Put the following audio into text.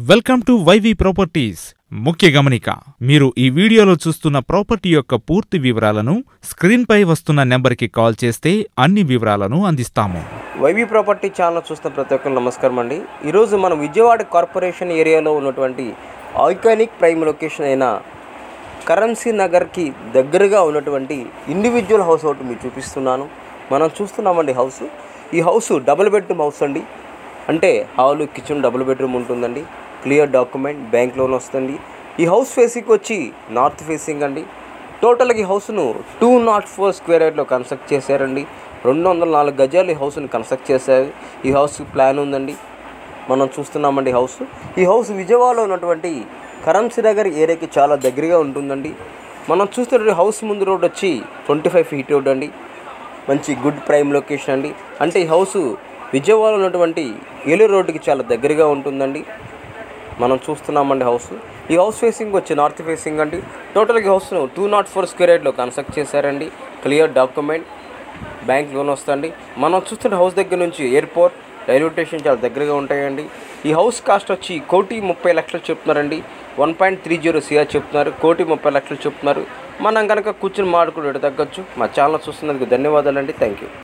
welcome to YV properties ముఖ్య గమనిక మీరు ఈ వీడియోలో చూస్తున్న ప్రాపర్టీ యొక్క పూర్తి వివరాలను స్క్రీన్పై వస్తున్న నెంబర్కి కాల్ చేస్తే అన్ని వివరాలను అందిస్తాము వైవి ప్రాపర్టీ ఛానల్ చూస్తున్న ప్రతి ఒక్కరు నమస్కారం అండి ఈరోజు మనం విజయవాడ కార్పొరేషన్ ఏరియాలో ఉన్నటువంటి ఐకానిక్ ప్రైమ్ లొకేషన్ అయిన కరెన్సీ నగర్కి దగ్గరగా ఉన్నటువంటి ఇండివిజువల్ హౌస్ ఒకటి మీకు చూపిస్తున్నాను మనం చూస్తున్నామండి హౌస్ ఈ హౌస్ డబుల్ బెడ్రూమ్ హౌస్ అండి అంటే హాల్ కిచెన్ డబుల్ బెడ్రూమ్ ఉంటుందండి క్లియర్ డాక్యుమెంట్ బ్యాంక్ లోన్ వస్తుంది ఈ హౌస్ ఫేసింగ్ వచ్చి నార్త్ ఫేసింగ్ అండి టోటల్గా ఈ హౌస్ను టూ నాట్ ఫోర్ స్క్వేర్ యార్డ్లో కన్స్ట్రక్ట్ చేశారండి రెండు వందల నాలుగు గజాలు ఈ హౌస్ని కన్స్ట్రక్ట్ చేశారు ఈ హౌస్ ప్లాన్ ఉందండి మనం చూస్తున్నామండి ఈ హౌస్ ఈ హౌస్ విజయవాడలో ఉన్నటువంటి కరెన్సీ నగర్ ఏరియాకి చాలా దగ్గరగా ఉంటుందండి మనం చూస్తున్న హౌస్ ముందు రోడ్ వచ్చి ట్వంటీ ఫైవ్ ఫీట్ రోడ్ అండి మంచి గుడ్ ప్రైమ్ లొకేషన్ అండి అంటే ఈ హౌస్ విజయవాడలో ఉన్నటువంటి ఏలూరు రోడ్డుకి చాలా దగ్గరగా ఉంటుందండి మనం చూస్తున్నామండి హౌస్ ఈ హౌస్ ఫేసింగ్ వచ్చి నార్త్ ఫేసింగ్ అండి టోటల్గా హౌస్ను టూ నాట్ ఫోర్ స్క్వేర్ యార్డ్లో కన్స్ట్రక్ట్ చేశారండి క్లియర్ డాక్యుమెంట్ బ్యాంక్ లోన్ వస్తుంది మనం చూస్తున్న హౌస్ దగ్గర నుంచి ఎయిర్పోర్ట్ రైల్వే స్టేషన్ చాలా దగ్గరగా ఉంటాయండి ఈ హౌస్ కాస్ట్ వచ్చి కోటి ముప్పై లక్షలు చెప్తున్నారండి one point three zero CR చెప్తున్నారు కోటి ముప్పై లక్షలు చెప్తున్నారు మనం కనుక కూర్చుని మాడుకుని తగ్గొచ్చు మా ఛానల్ చూస్తున్నందుకు ధన్యవాదాలండి థ్యాంక్ యూ